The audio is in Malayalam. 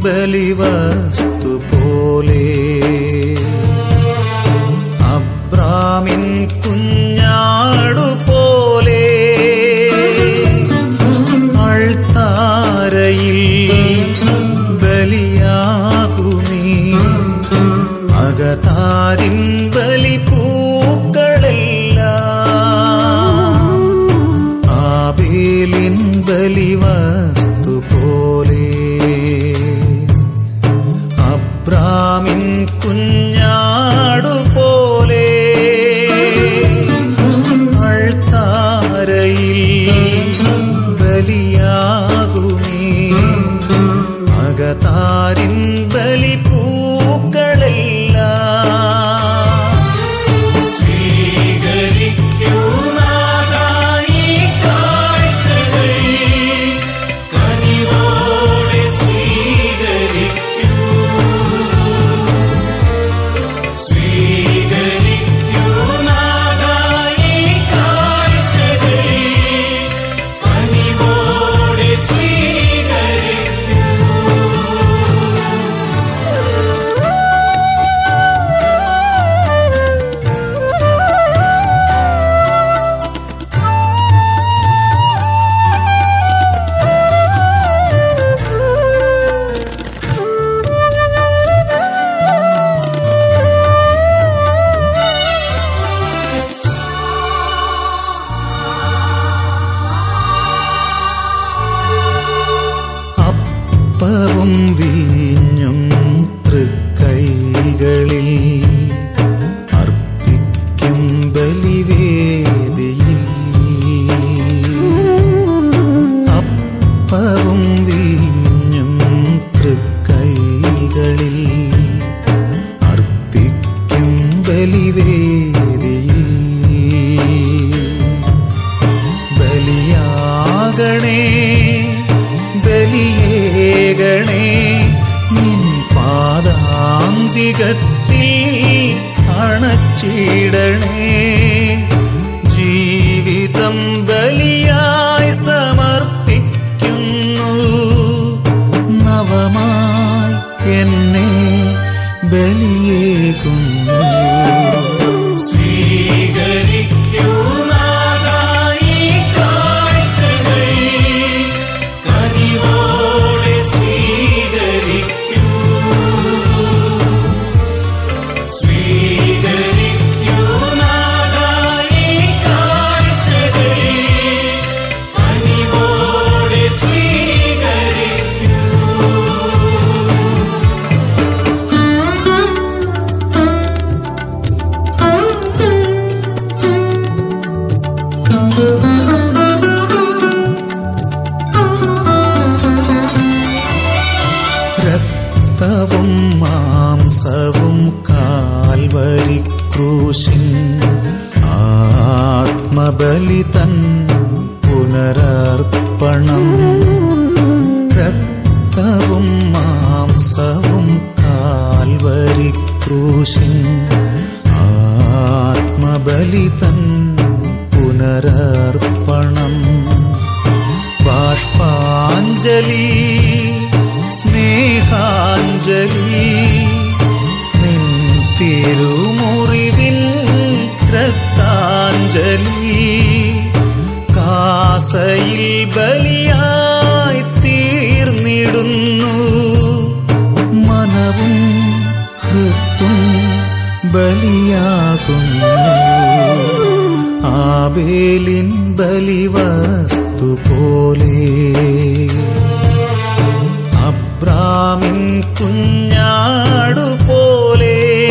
ബലിവസ്തു പോലെ അബ്രാമിൻ കുഞ്ഞാടു പോലെ അൾത്താരയിൽ ബലിയാകുമീ അകതാരിൻ ബലിപ്പൂക്കളെല്ലാം ആബേലിൻ ബലിവസ്തു പോലെ അബ്രാമിൻ കുഞ്ഞാടു പോലെ അൾത്താരയിൽ ബലിയാകുമേ അകതാരിൻ ബലിപ്പൂക്കളെല്ലാം സ്വീകരിക്കൂ നാഥായി കാഴ്ചകൾ കനിവോടെ സ്വീകരിക്കൂ സ്വീകരിക്കൂ നാഥായി കാഴ്ചകൾ കനിവോടെ സ്വീകരിക്കൂ അപ്പവും വീഞ്ഞും തൃക്കൈകളിൽ അർപ്പിക്കും ബലിവേദിയിൽ അപ്പവും വീഞ്ഞും തൃക്കൈകളിൽ അർപ്പിക്കും ബലിവേദിയിൽ ബലിയാകണേ ബലിയേകണേ നിൻ പാദാന്തികത്തിൽ അണച്ചിടണേ ജീവിതം ബലിയായി സമർപ്പിക്കുന്നു നവമായി എന്നെ ബലിയേകുന്നു സ്വീകരിക്കൂ നാഥായി കാഴ്ചകൾ കനിവോടെ സ്വീകരിക്കൂ സ്വീകരിക്കൂ നാഥായി കാഴ്ചകൾ കനിവോടെ സ്വീകരിക്കൂ രക്തവും മാംസവും കാൽവരി ക്രൂശിൻ ആത്മബലി തൻ പുനരർപ്പണം രക്തവും മാംസവും കാൽവരി ക്രൂശിൻ ആത്മബലി തൻ പുനരർപ്പണം ബാഷ്പാഞ്ജലി സ്നേഹാഞ്ജലി നിൻ തിരുമുറിവിൻ രക്താഞ്ജലി കാസയിൽ ബലിയായി തീർന്നിടുന്നു മനവും ഹൃത്തും ബലിയാകുന്നു ആബേലിൻ ബലിവസ്തു പോലെ അബ്രാമിൻ കുഞ്ഞാടു പോലെ